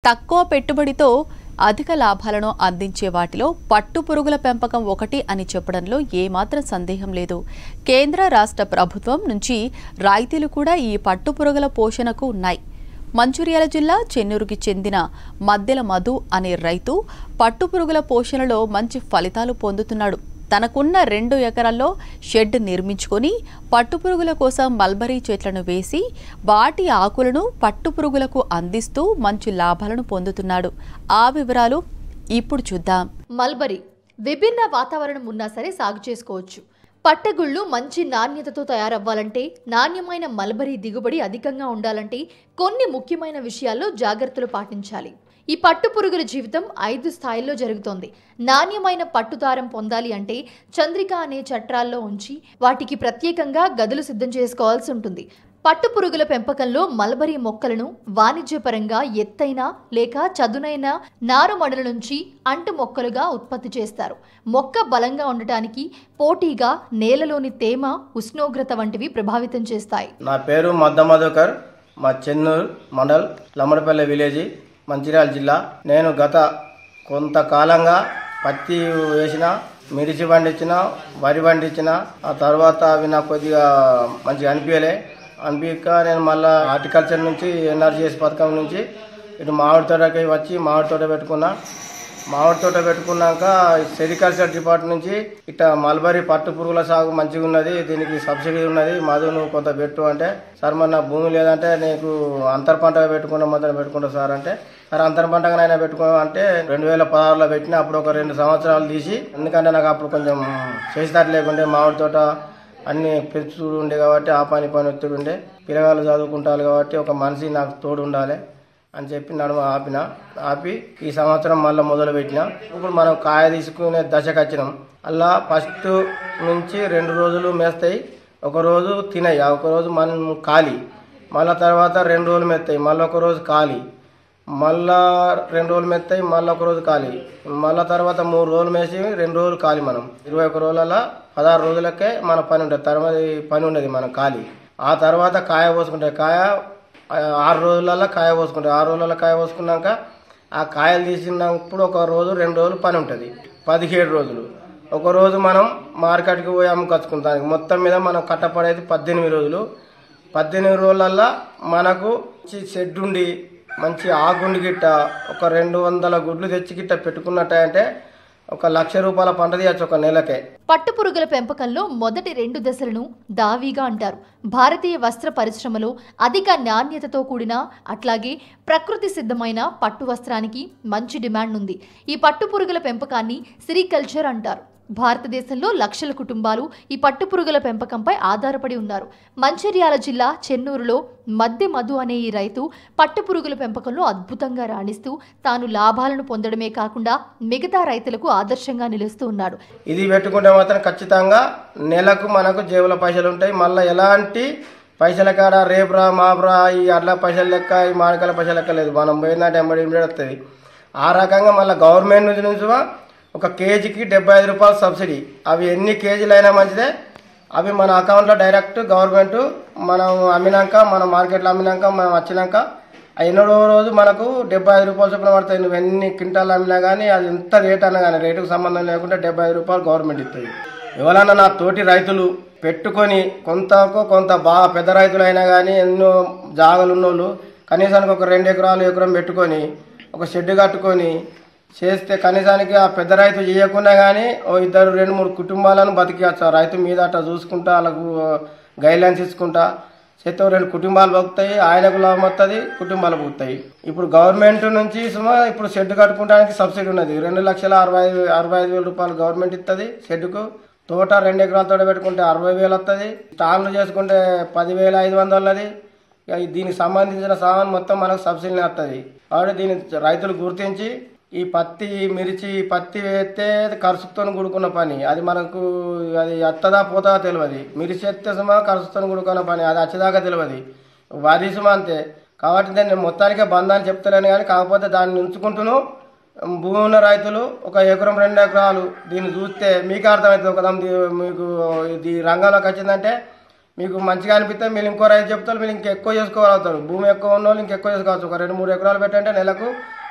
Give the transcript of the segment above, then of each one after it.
తక్కువ పెట్టుబడితో అధిక లాభాలను అందించే వాటిలో పట్టు పురుగుల పెంపకం ఒకటి అని చెప్పడంలో ఏమాత్రం సందేహం లేదు కేంద్ర రాష్ట్ర ప్రభుత్వం నుంచి రాయితీలు కూడా ఈ పట్టు పురుగుల పోషణకు ఉన్నాయి మంచిర్యాల జిల్లా చెన్నూరుకి చెందిన మద్దెల మధు అనే రైతు పట్టుపురుగుల పోషణలో మంచి ఫలితాలు పొందుతున్నాడు తనకున్న రెండు ఎకరాల్లో షెడ్ నిర్మించుకొని పట్టుపురుగుల కోసం మల్బరీ చెట్లను వేసి వాటి ఆకులను పట్టుపురుగులకు అందిస్తూ మంచి లాభాలను పొందుతున్నాడు ఆ వివరాలు ఇప్పుడు చూద్దాం మల్బరీ విభిన్న వాతావరణం ఉన్నా సరే సాగు చేసుకోవచ్చు పట్టగుళ్ళు మంచి నాణ్యతతో తయారవ్వాలంటే నాణ్యమైన మల్బరీ దిగుబడి అధికంగా ఉండాలంటే కొన్ని ముఖ్యమైన విషయాల్లో జాగ్రత్తలు పాటించాలి ఈ పట్టు పురుగుల జీవితం ఐదు స్థాయిల్లో జరుగుతోంది నాణ్యమైన పట్టుదారం పొందాలి అంటే చంద్రిక అనే చట్రాల్లో ఉంచి వాటికి ప్రత్యేకంగా గదులు సిద్ధం చేసుకోవాల్సి ఉంటుంది పట్టు పురుగుల పెంపకంలో మల్బరీ మొక్కలను వాణిజ్యపరంగా ఎత్తైన లేక చదునైన నారుమడుల నుంచి అంటు మొక్కలుగా ఉత్పత్తి చేస్తారు మొక్క బలంగా ఉండటానికి పోటీగా నేలలోని తేమ ఉష్ణోగ్రత వంటివి ప్రభావితం చేస్తాయి నా పేరు మద్ద మధుకర్ మా చెన్నూరు మండల్ లమ్మడపల్లి విలేజ్ మంచిర్యాల జిల్లా నేను గత కొంతకాలంగా పత్తి వేసిన మిర్చి పండించిన వరి పండించిన ఆ తర్వాత అవి నాకు కొద్దిగా మంచిగా అనిపించలే అనిపించక నేను మళ్ళీ హార్టికల్చర్ నుంచి ఎన్ఆర్జీఎస్ పథకం నుంచి ఇటు మామిడి తోటకి వచ్చి మామిడి తోట పెట్టుకున్నా మామిడి తోట పెట్టుకున్నాక సెరికల్చర్ డిపార్ట్మెంట్ నుంచి ఇట్లా మల్బరీ పట్టు పురుగుల సాగు మంచిగా ఉన్నది దీనికి సబ్సిడీ ఉన్నది మధు నువ్వు కొంత పెట్టు అంటే సార్ మరి నా భూమి లేదంటే నీకు అంతర పంటగా పెట్టుకున్న మొదలు పెట్టుకుంటా సార్ అంటే సార్ అంతర పంటగానైనా పెట్టుకో అంటే రెండు వేల పదహారులో పెట్టిన అప్పుడు ఒక రెండు సంవత్సరాలు తీసి ఎందుకంటే నాకు అప్పుడు కొంచెం చేసేటట్టు లేకుండే మామిడి తోట అన్ని పెంచుడు ఉండే కాబట్టి ఆ పని పని ఒత్తిడి ఉండే పిల్లగాళ్ళు చదువుకుంటారు కాబట్టి ఒక మనిషి నాకు తోడు ఉండాలి అని చెప్పి నడుమ ఆపిన ఆపి ఈ సంవత్సరం మళ్ళీ మొదలు పెట్టిన ఇప్పుడు మనం కాయ తీసుకునే దశకు వచ్చినాం అలా ఫస్ట్ నుంచి రెండు రోజులు మేస్తాయి ఒక రోజు తినయి ఒక రోజు మనం ఖాళీ మళ్ళీ తర్వాత రెండు రోజులు మెత్తాయి మళ్ళీ ఒక రోజు ఖాళీ మళ్ళా రెండు రోజులు మెత్తాయి మళ్ళీ ఒక రోజు ఖాళీ మళ్ళీ తర్వాత మూడు రోజులు మేసి రెండు రోజులు ఖాళీ మనం ఇరవై ఒక రోజులలో పదహారు రోజులకే మన పని ఉంటుంది తర్వాత పని ఉండదు మనం ఖాళీ ఆ తర్వాత కాయ పోసుకుంటే కాయ ఆ ఆరు రోజులలో కాయ పోసుకుంటాం ఆరు రోజులలో కాయ పోసుకున్నాక ఆ కాయలు తీసినప్పుడు ఒక రోజు రెండు రోజులు పని ఉంటుంది పదిహేడు రోజులు ఒక రోజు మనం మార్కెట్కి పోయి అమ్ముకొచ్చుకుంటానికి మొత్తం మీద మనం కట్టపడేది పద్దెనిమిది రోజులు పద్దెనిమిది రోజులల్లో మనకు మంచి షెడ్ ఉండి మంచి ఆగుండి గిట్ట ఒక రెండు వందల గుడ్లు తెచ్చి గిట్ట పెట్టుకున్నట్టంటే ఒక లక్ష రూపాయల పంట తీయచ్చు ఒక నెలకే పట్టుపురుగుల పెంపకంలో మొదటి రెండు దశలను దావీగా అంటారు భారతీయ వస్త్ర పరిశ్రమలో అధిక నాణ్యతతో కూడిన అట్లాగే ప్రకృతి సిద్ధమైన పట్టు వస్త్రానికి మంచి డిమాండ్ ఉంది ఈ పట్టుపురుగుల పెంపకాన్ని సిరికల్చర్ అంటారు భారతదేశంలో లక్షల కుటుంబాలు ఈ పట్టుపురుగుల పెంపకంపై ఆధారపడి ఉన్నారు మంచిర్యాల జిల్లా చెన్నూరులో మద్దె మధు అనే ఈ రైతు పట్టుపురుగుల పెంపకంలో అద్భుతంగా రాణిస్తూ తాను లాభాలను పొందడమే కాకుండా మిగతా రైతులకు ఆదర్శంగా నిలుస్తూ ఉన్నాడు ఇది పెట్టుకుంటే మాత్రం ఖచ్చితంగా నెలకు మనకు జేబుల పైసలు ఉంటాయి మళ్ళీ ఎలాంటి పైసల కాడ రేపురా మాపురా ఈ అట్లా పైసలు లెక్క ఈ మామిడికాయల పైసలు లెక్క లేదు మనం పోయిందంటే ఎంబడి ఇమ్మడి వస్తుంది ఆ రకంగా మళ్ళీ గవర్నమెంట్ నుంచి నుంచి ఒక కేజీకి డెబ్బై ఐదు రూపాయలు సబ్సిడీ అవి ఎన్ని కేజీలు అయినా మంచిదే అవి మన అకౌంట్లో డైరెక్ట్ గవర్నమెంట్ మనం అమ్మినాక మన మార్కెట్లో అమ్మినాక మనం వచ్చినాక ఆ ఎన్నో రోజు మనకు డెబ్బై ఐదు రూపాయలు చొప్పున పడతాయి నువ్వు ఎన్ని క్వింటాలు అమ్మినా కానీ అది ఎంత రేట్ అన్నా కానీ రేటుకు సంబంధం లేకుండా డెబ్బై ఐదు రూపాయలు గవర్నమెంట్ ఇస్తుంది ఎవరన్నా నా తోటి రైతులు పెట్టుకొని కొంతకు కొంత బాగా పెద్ద రైతులు అయినా కానీ ఎన్నో జాగలు ఉన్నోళ్ళు కనీసానికి ఒక రెండు ఎకరాలు ఎకరం పెట్టుకొని ఒక షెడ్ కట్టుకొని చేస్తే కనీసానికి ఆ పెద్ద రైతు చేయకుండా కానీ ఓ ఇద్దరు రెండు మూడు కుటుంబాలను బతికియచ్చు ఆ రైతు మీద అట్లా చూసుకుంటా వాళ్ళకు గైడ్లైన్స్ ఇచ్చుకుంటా చేతో రెండు కుటుంబాలు బతుకుతాయి ఆయనకు లాభం వస్తుంది కుటుంబాలు బతుకుతాయి ఇప్పుడు గవర్నమెంట్ నుంచి సుమా ఇప్పుడు షెడ్ కట్టుకోవడానికి సబ్సిడీ ఉన్నది రెండు లక్షల అరవై ఐదు అరవై ఐదు వేల రూపాయలు గవర్నమెంట్ ఇస్తుంది షెడ్కు తోట రెండు ఎకరాల తోట పెట్టుకుంటే అరవై వేలు వస్తుంది స్టాన్లు చేసుకుంటే పదివేల ఐదు వందలది ఇక దీనికి సంబంధించిన సామాన్ మొత్తం మనకు సబ్సిడీ వస్తుంది కాబట్టి దీన్ని రైతులు గుర్తించి ఈ పత్తి మిర్చి పత్తి వేస్తే ఖర్చుతో కూడుకున్న పని అది మనకు అది ఎత్తదా పోతా తెలియదు మిర్చి ఎత్తే సుమా ఖర్చుతో కూడుకున్న పని అది వచ్చేదాకా తెలియదు వరి సుమా అంతే కాబట్టి నేను మొత్తానికే బంద్ అని చెప్తలేను కానీ కాకపోతే దాన్ని ఉంచుకుంటూను భూమి ఉన్న రైతులు ఒక ఎకరం రెండు ఎకరాలు దీన్ని చూస్తే మీకు అర్థమవుతుంది ఒక మీకు ఇది రంగంలోకి వచ్చిందంటే మీకు మంచిగా అనిపిస్తే మీరు ఇంకో రైతు చెప్తారు మీరు ఇంకా ఎక్కువ చేసుకోగలుగుతారు భూమి ఎక్కువ ఉన్న వాళ్ళు ఇంకెక్కువ చేసుకోవచ్చు ఒక రెండు మూడు ఎకరాలు పెట్టంటే నెలకు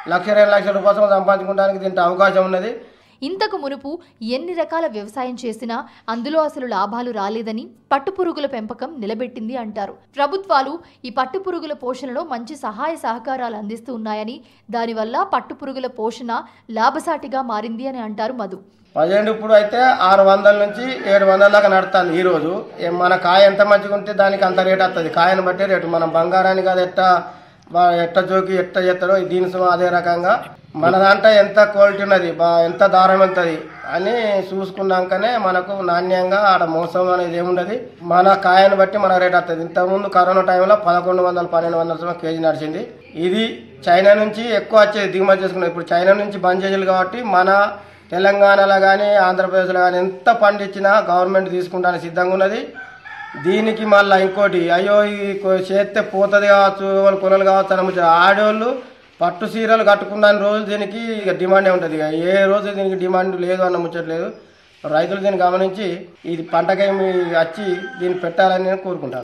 లక్ష రెండు లక్షల రూపాయలు సంపాదించుకోవడానికి దీంట్లో అవకాశం ఉన్నది ఇంతకు మునుపు ఎన్ని రకాల వ్యవసాయం చేసినా అందులో అసలు లాభాలు రాలేదని పట్టుపురుగుల పెంపకం నిలబెట్టింది అంటారు ప్రభుత్వాలు ఈ పట్టుపురుగుల పోషణలో మంచి సహాయ సహకారాలు అందిస్తూ ఉన్నాయని దానివల్ల పట్టుపురుగుల పోషణ లాభసాటిగా మారింది అని అంటారు మధు ప్రజెంట్ ఇప్పుడు అయితే ఆరు వందల నుంచి ఏడు వందల దాకా నడుస్తుంది ఈ రోజు ఏ- మన కాయ ఎంత మంచిగా ఉంటే దానికి అంత రేట్ వస్తుంది కాయను బట్టి రేటు మనం బంగారానికి అది ఎట్ట బా- ఎట్ట జోకి ఎట్ట చేస్తారో దీని సుమ అదే రకంగా మన దాంట్లో ఎంత క్వాలిటీ ఉన్నది బా ఎంత దారం వెళ్తుంది అని చూసుకున్నాకనే మనకు నాణ్యంగా ఆడ మోసం అనేది ఏముండదు మన కాయను బట్టి మన రేట్ వస్తుంది ఇంతకుముందు కరోనా టైంలో పదకొండు వందలు పన్నెండు వందల సుమ కేజీ నడిచింది ఇది చైనా నుంచి ఎక్కువ వచ్చేది దిగుమతి చేసుకున్నది ఇప్పుడు చైనా నుంచి బంద్ చేయాలి కాబట్టి మన తెలంగాణలో కానీ ఆంధ్రప్రదేశ్లో కానీ ఎంత పండించినా గవర్నమెంట్ తీసుకుంటానికి సిద్ధంగా ఉన్నది దీనికి మళ్ళీ ఇంకోటి అయ్యో ఈ కొ- చేస్తే పోతుంది కావచ్చు వాళ్ళు కొనలు కావచ్చు అని ముచ్చట. ఆడవాళ్ళు పట్టు చీరలు కట్టుకున్న రోజు దీనికి ఇక డిమాండే ఉంటుంది ఇక ఏ రోజు దీనికి డిమాండ్ లేదు అన్న ముచ్చట్లేదు రైతులు దీన్ని గమనించి ఇది పంటకేమి వచ్చి దీన్ని పెట్టాలని నేను కోరుకుంటాను